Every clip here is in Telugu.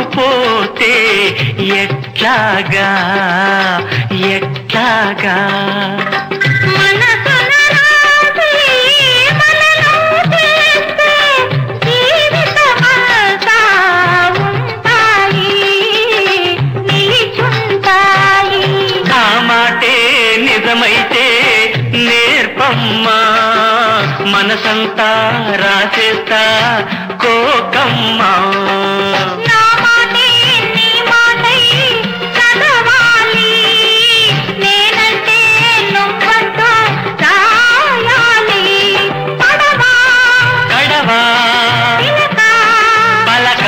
పోతే ఎట్లాగా ఎట్లాగా మనసున రాసి మనలో చేస్తే జీవితమంతా ఉంటాయి నిలిచుంటాయి ఆ మాటే నిజమైతే నేర్పమ్మా మనసంతా రాసేస్తా కోకమ్మా నా మాటే నీ మాటై చదవాలి నేనంటే నువ్వంటూ రాయాలి పడవా కడవా చిలక పలక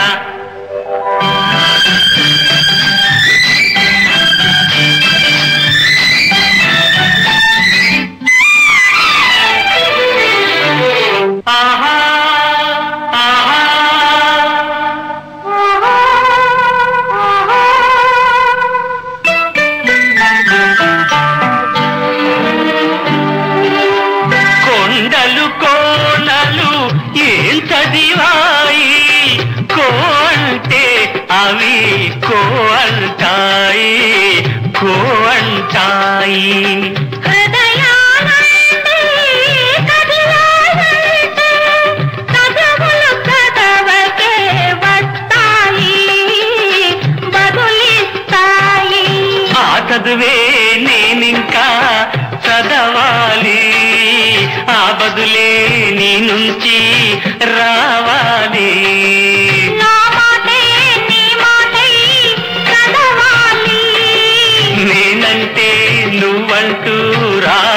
ఆహా ఆహా కొండలు కోనలు ఏం చదివాయి కో అంటే అవి కో అంటాయి కో అంటాయి హృదయాలంటే కదిలాలంటే కథములు కథవకే వస్తాయి బదులిస్తాయి ఆ చదువే నేనింకా చదవాలి ఆ బదులే నీ నుంచి రావాలి నా మాటే నీ మాటై చదవాలి నేనంటే నువ్వంటూ రా